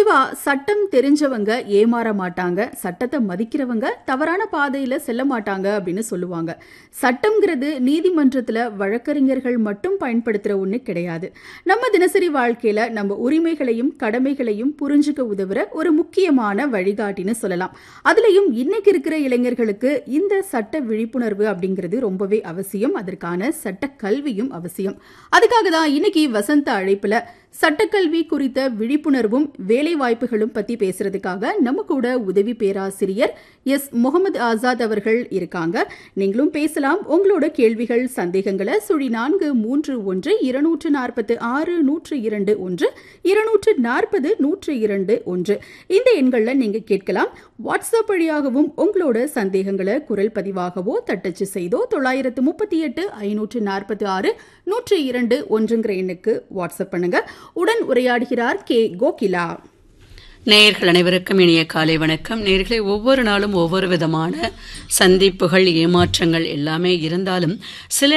பொதுவா சட்டம் தெரிஞ்சவங்க ஏமாற மாட்டாங்க சட்டத்தை மதிக்கிறவங்க தவறான பாதையில செல்ல மாட்டாங்க அப்படின்னு சொல்லுவாங்க சட்டம்ங்கிறது நீதிமன்றத்துல வழக்கறிஞர்கள் மட்டும் பயன்படுத்துற ஒண்ணு கிடையாது நம்ம தினசரி வாழ்க்கையில நம்ம உரிமைகளையும் கடமைகளையும் புரிஞ்சுக்க உதவுற ஒரு முக்கியமான வழிகாட்டின்னு சொல்லலாம் அதுலயும் இன்னைக்கு இருக்கிற இளைஞர்களுக்கு இந்த சட்ட விழிப்புணர்வு அப்படிங்கிறது ரொம்பவே அவசியம் அதற்கான சட்ட கல்வியும் அவசியம் அதுக்காக தான் இன்னைக்கு வசந்த அழைப்புல சட்டக்கல்வி குறித்த விழிப்புணர்வும் வேலை வாய்ப்புகளும் பத்தி பேசுறதுக்காக நம்ம கூட உதவி பேராசிரியர் எஸ் முகமது ஆசாத் அவர்கள் இருக்காங்க நீங்களும் பேசலாம் உங்களோட கேள்விகள் சந்தேகங்களை சுழி நான்கு மூன்று ஒன்று இருநூற்று நாற்பத்து ஆறு நூற்று இரண்டு ஒன்று இருநூற்று நாற்பது நூற்று இரண்டு ஒன்று இந்த எண்களில் நீங்க கேட்கலாம் வாட்ஸ்அப் வழியாகவும் உங்களோட சந்தேகங்களை குரல் பதிவாகவோ தட்டச்சு செய்தோ தொள்ளாயிரத்து முப்பத்தி எட்டு ஐநூற்று நாற்பத்தி ஆறு நூற்று இரண்டு ஒன்றுங்கிற எண்ணுக்கு வாட்ஸ்அப் பண்ணுங்க உடன் உரையாடுகிறார் கே கோகிலா நேயர்கள் அனைவருக்கும் இனிய காலை வணக்கம் நேயர்களை ஒவ்வொரு நாளும் ஒவ்வொரு விதமான சந்திப்புகள் ஏமாற்றங்கள் எல்லாமே இருந்தாலும் சில